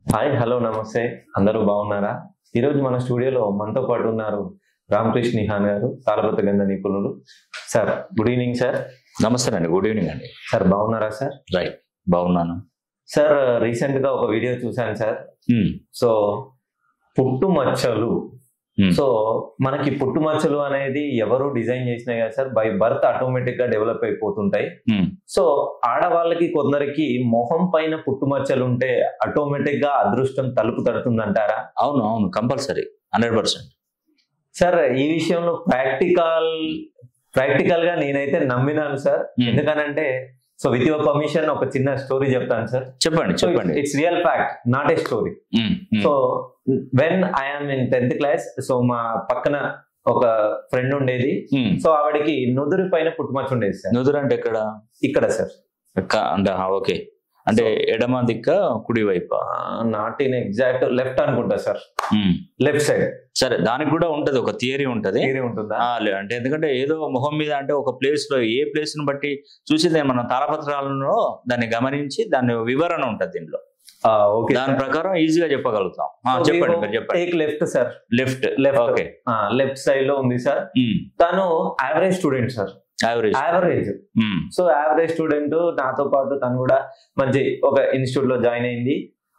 Hi hello నమస్తే అందరూ బాగున్నారా ఈరోజు మన స్టూడియోలో మనతో పాటు ఉన్నారు రామకృష్ణ నిహాన్ గారు తాళపత్ర గంధ నిపుణులు సార్ గుడ్ ఈవినింగ్ సార్ నమస్తే అండి గుడ్ ఈవినింగ్ అండి సార్ బాగున్నారా సార్ రైట్ బాగున్నాను సార్ రీసెంట్ గా ఒక వీడియో చూశాను సార్ మ్మ్. సో పుట్టుమచ్చలు మ్మ్. సో మనకి పుట్టుమచ్చలు అనేది ఎవరు డిజైన్ చేసినాయి కదా సార్ బై బర్త్ ఆటోమేటిక్ గా డెవలప్ అయిపోతుంటాయి మ్మ్. సో ఆడవాళ్ళకి కొందరికి మొహం పైన పుట్టుమచ్చలు ఉంటే ఆటోమేటిక్ గా అదృష్టం తలుపు తడుతుందంటారా అవును అవును కంపల్సరీ హండ్రెడ్ పర్సెంట్ సార్ ఈ విషయంలో ప్రాక్టికల్ ప్రాక్టికల్ గా నేనైతే నమ్మినాను సార్ ఎందుకనంటే సో విత్ యువర్ పర్మిషన్ ఒక చిన్న స్టోరీ చెప్తాను సార్ చెప్పండి సో చెప్పండి it's real fact not a story hmm. Hmm. So when I'm in tenth class so మా పక్కన ఒక ఫ్రెండ్ ఉండేది మ్మ్. సో ఆవిడకి నుదురు పైన పుట్టుమచ్చ ఉండేది సార్ నుదురు అంటే ఎక్కడ ఇక్కడ సార్ క- అంటే ఓకే అంటే ఎడమ దిక్క కుడి వైపు నాట్ ఇన్ ఎగ్జాక్ట్ లెఫ్ట్ అనుకుంటా సార్ మ్మ్. లెఫ్ట్ సైడ్ సరే దానికి కూడా ఉంటది ఒక థియరీ ఉంటది ఏరియా ఉంటుందా ఆ, లే- అంటే ఎందుకంటే ఏదో మొహం మీద అంటే ఒక ప్లేస్ లో ఏ ప్లేస్ ని బట్టి చూసి దాన్ని మనం తాళపత్రాలలో దాన్ని గమనించి దాని వివరణ ఉంటది దీనిలో ఓకే దాని ప్రకారం ఈజీగా చెప్పగలుగుతాం ఆ, చెప్పండి మీరు చెప్పండి take left sir left left okay left side లో ఉంది సార్ తను average student sir average average so average student నాతో పాటు తను కూడా మంచి ఒక ఇన్స్టిట్యూట్ లో జాయిన్ అయింది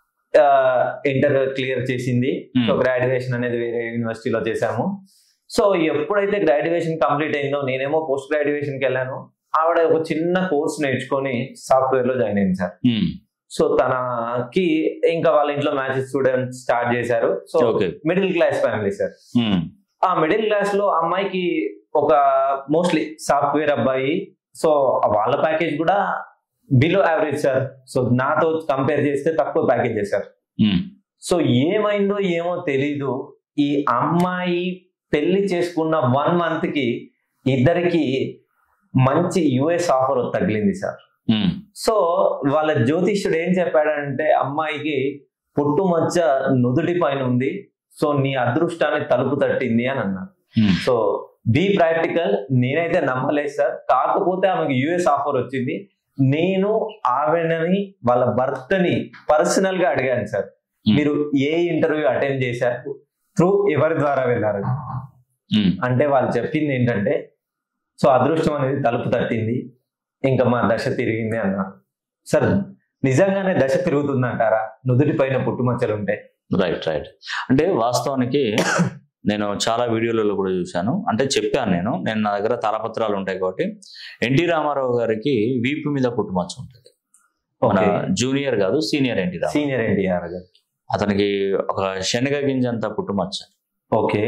ఇంటర్ క్లియర్ చేసింది సో గ్రాడ్యుయేషన్ అనేది వేరే యూనివర్సిటీలో చేశాము సో ఎప్పుడైతే గ్రాడ్యుయేషన్ కంప్లీట్ అయిందో నేనేమో పోస్ట్ గ్రాడ్యుయేషన్కి వెళ్ళాను ఆవిడ ఒక చిన్న కోర్స్ నేర్చుకొని సాఫ్ట్వేర్ లో జాయిన్ అయింది సార్ సో తనకి ఇంకా వాళ్ళ ఇంట్లో మ్యాథ్స్ స్టూడెంట్ స్టార్ట్ చేశారు so okay middle class family sir ఆ మిడిల్ క్లాస్ లో అమ్మాయికి ఒక మోస్ట్లీ సాఫ్ట్వేర్ అబ్బాయి సో వాళ్ళ ప్యాకేజ్ కూడా బిలో యావరేజ్ సార్ సో నాతో కంపేర్ చేస్తే తక్కువ ప్యాకేజ్ సార్ సో ఏమైందో ఏమో తెలీదు ఈ అమ్మాయి పెళ్లి చేసుకున్న వన్ మంత్ కి ఇద్దరికి మంచి యుఎస్ ఆఫర్ తగిలింది సార్ సో వాళ్ళ జ్యోతిష్యుడు ఏం చెప్పాడంటే అమ్మాయికి పుట్టుమచ్చ నుదుటి పైన ఉంది సో నీ అదృష్టాన్ని తలుపు తట్టింది అని అన్నారు సో బీ ప్రాక్టికల్ నేనైతే నమ్మలేదు సార్ కాకపోతే ఆమెకి యుఎస్ ఆఫర్ వచ్చింది నేను ఆవిడని వాళ్ళ భర్తని పర్సనల్ గా అడిగాను సార్ మీరు ఏ ఇంటర్వ్యూ అటెండ్ చేశారు త్రూ ఎవరి ద్వారా వెళ్ళారు అంటే వాళ్ళు చెప్పింది ఏంటంటే సో అదృష్టం అనేది తలుపు తట్టింది ఇంకా మా దశ తిరిగింది అన్నారు సార్ నిజంగానే దశ తిరుగుతుందంటారా నుదుటి పైన పుట్టుమచ్చలు ఉంటాయి రైట్ రైట్ అంటే వాస్తవానికి నేను చాలా వీడియోలలో కూడా చూశాను అంటే చెప్పాను నేను నేను నా దగ్గర తాళపత్రాలు ఉంటాయి కాబట్టి ఎన్టీ రామారావు గారికి వీపు మీద పుట్టుమచ్చ ఉంటుంది మన జూనియర్ కాదు senior NT Rama Rao senior NTR గారు అతనికి ఒక శనగ గింజంత పుట్టుమచ్చ ఓకే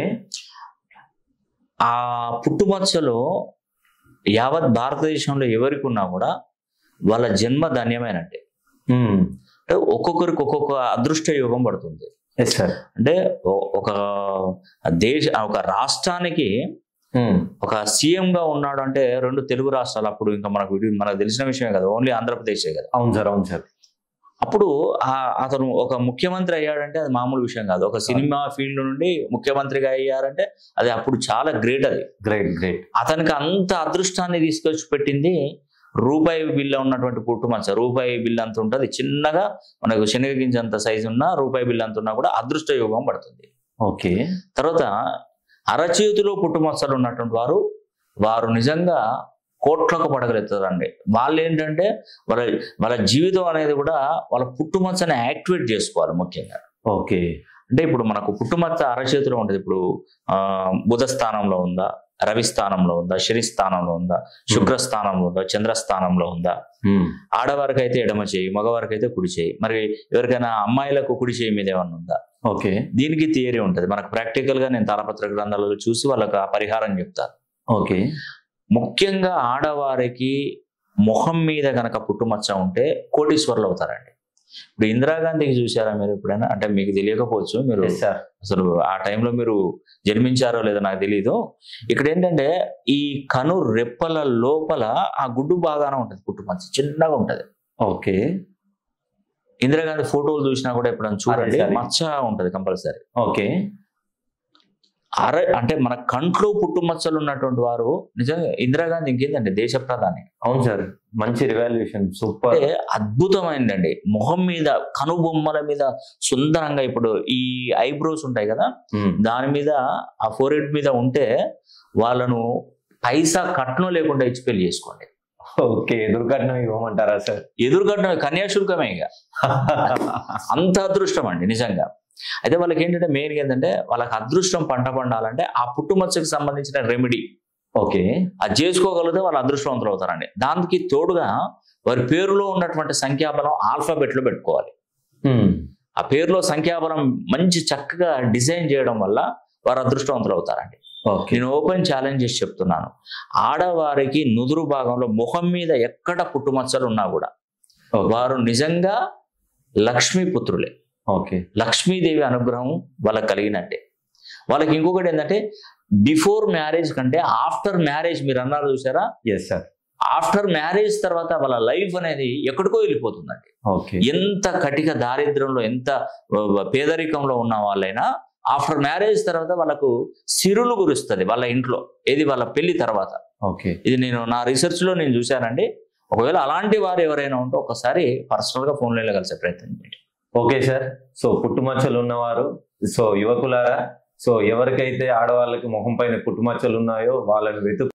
ఆ పుట్టుమచ్చలో యావత్ భారతదేశంలో ఎవరికి ఉన్నా కూడా వాళ్ళ జన్మ ధన్యమైనట్టే అంటే ఒక్కొక్కరికి ఒక్కొక్క అదృష్ట యోగం పడుతుంది ఎస్ సార్ అంటే ఒ- ఒక దేశ ఒక రాష్ట్రానికి ఒక సీఎం గా ఉన్నాడు అంటే రెండు తెలుగు రాష్ట్రాలు అప్పుడు ఇంకా మనకు విడి- మనకు తెలిసిన విషయమే కదా ఓన్లీ ఆంధ్రప్రదేశే కదా అవును సార్ అవును సార్ అప్పుడు ఆ అతను ఒక ముఖ్యమంత్రి అయ్యాడంటే అది మామూలు విషయం కాదు ఒక సినిమా ఫీల్డ్ నుండి ముఖ్యమంత్రిగా అయ్యారంటే అది అప్పుడు చాలా గ్రేట్ అది గ్రేట్ గ్రేట్ అతనికి అంత అదృష్టాన్ని తీసుకొచ్చి పెట్టింది రూపాయి బిల్ల ఉన్నటువంటి పుట్టుమచ్చ రూపాయి బిల్ అంత ఉంటుంది చిన్నగా మనకు శనగ గింజ అంత సైజు ఉన్న రూపాయి బిల్ అంత ఉన్నా కూడా అదృష్ట యోగం పడుతుంది ఓకే తర్వాత అరచేతిలో పుట్టుమచ్చలు ఉన్నటువంటి వారు వారు నిజంగా కోట్లకు పడగలుగుతారండి వాళ్ళు ఏంటంటే వాళ్ళ వాళ్ళ జీవితం అనేది కూడా వాళ్ళ పుట్టుమచ్చని యాక్టివేట్ చేసుకోవాలి ముఖ్యంగా ఓకే అంటే ఇప్పుడు మనకు పుట్టుమచ్చ అరచేతిలో ఉంటుంది ఇప్పుడు ఆ బుధ స్థానంలో ఉందా రవి స్థానంలో ఉందా శని స్థానంలో ఉందా శుక్ర స్థానంలో ఉందా చంద్ర స్థానంలో ఉందా ఆడవారికి అయితే ఎడమ చేయి మగవారికి అయితే కుడి చేయి మరి ఎవరికైనా అమ్మాయిలకు కుడి చేయి మీద ఏమన్నా ఉందా ఓకే దీనికి థియరీ ఉంటుంది మనకు ప్రాక్టికల్ గా నేను తాళపత్ర గ్రంథాలలో చూసి వాళ్ళకి ఆ పరిహారం చెప్తాను ఓకే ముఖ్యంగా ఆడవారికి ముఖం మీద కనుక పుట్టుమచ్చ ఉంటే కోటీశ్వర్లు అవుతారండి ఇప్పుడు ఇందిరాగాంధీకి చూసారా మీరు ఎప్పుడైనా అంటే మీకు తెలియకపోవచ్చు మీరు ఎస్ సార్ అసలు ఆ టైంలో మీరు జన్మించారో లేదో నాకు తెలియదు ఇక్కడ ఏంటంటే ఈ కను రెప్పల లోపల ఆ గుడ్డు బాగానే ఉంటుంది పుట్టుమచ్చ చిన్నగా ఉంటది ఓకే ఇందిరాగాంధీ ఫోటోలు చూసినా కూడా ఎప్పుడైనా చూడండి సరే. మచ్చ ఉంటది కంపల్సరీ ఓకే అర అంటే మన కంట్లో పుట్టుమచ్చలు ఉన్నటువంటి వారు నిజంగా ఇందిరాగాంధీ ఇంకేందండి దేశ ప్రధాని అవును సార్ మంచి రివాల్యూషన్ సూపర్ అంటే అద్భుతమైందండి మొహం మీద కనుబొమ్మల మీద సుందరంగా ఇప్పుడు ఈ ఐబ్రోస్ ఉంటాయి కదా దాని మీద ఆ ఫోరెడ్ మీద ఉంటే వాళ్ళను పైసా కట్నం లేకుండా ఇచ్చి పెళ్లి చేసుకోండి ఓకే ఎదురుకట్నం ఇవ్వమంటారా సార్ ఎదురుగడ్డ కన్యాశుల్కమే ఇక అంత అదృష్టం అండి నిజంగా అయితే వాళ్ళకి ఏంటంటే మెయిన్ ఏంటంటే వాళ్ళకి అదృష్టం పంట పండాలంటే ఆ పుట్టుమచ్చకి సంబంధించిన రెమెడీ ఓకే అది చేసుకోగలిగితే వాళ్ళు అదృష్టవంతులు అవుతారండి దానికి తోడుగా వారి పేరులో ఉన్నటువంటి సంఖ్యాబలం ఆల్ఫాబెట్ లో పెట్టుకోవాలి ఆ పేరులో సంఖ్యాబలం మంచి చక్కగా డిజైన్ చేయడం వల్ల వారు అదృష్టవంతులు అవుతారండి ఓకే నేను ఓపెన్ ఛాలెంజ్ చేసి చెప్తున్నాను ఆడవారికి నుదురు భాగంలో ముఖం మీద ఎక్కడ పుట్టుమచ్చలు ఉన్నా కూడా వారు నిజంగా లక్ష్మీ పుత్రులే ఓకే లక్ష్మీదేవి అనుగ్రహం వాళ్ళకి కలిగినట్టే వాళ్ళకి ఇంకొకటి ఏంటంటే బిఫోర్ మ్యారేజ్ కంటే ఆఫ్టర్ మ్యారేజ్ మీరు అన్నారు చూసారా ఎస్ సార్ ఆఫ్టర్ మ్యారేజ్ తర్వాత వాళ్ళ లైఫ్ అనేది ఎక్కడికో వెళ్ళిపోతుందండి ఓకే ఎంత కటిక దారిద్ర్యంలో ఎంత ఆ, పేదరికంలో ఉన్న వాళ్ళైనా ఆఫ్టర్ మ్యారేజ్ తర్వాత వాళ్ళకు సిరులు కురుస్తుంది వాళ్ళ ఇంట్లో ఏది వాళ్ళ పెళ్లి తర్వాత ఓకే ఇది నేను నా రీసెర్చ్ లో నేను చూశానండి ఒకవేళ అలాంటి వారు ఎవరైనా ఉంటే ఒకసారి పర్సనల్ గా ఫోన్ లైన్లో కలిసే ప్రయత్నం చేయండి ఓకే సార్ సో పుట్టుమచ్చలు ఉన్నవారు సో యువకులారా సో ఎవరికైతే ఆడవాళ్ళకి మొహం పైన పుట్టుమచ్చలు ఉన్నాయో వాళ్ళని వెతుకు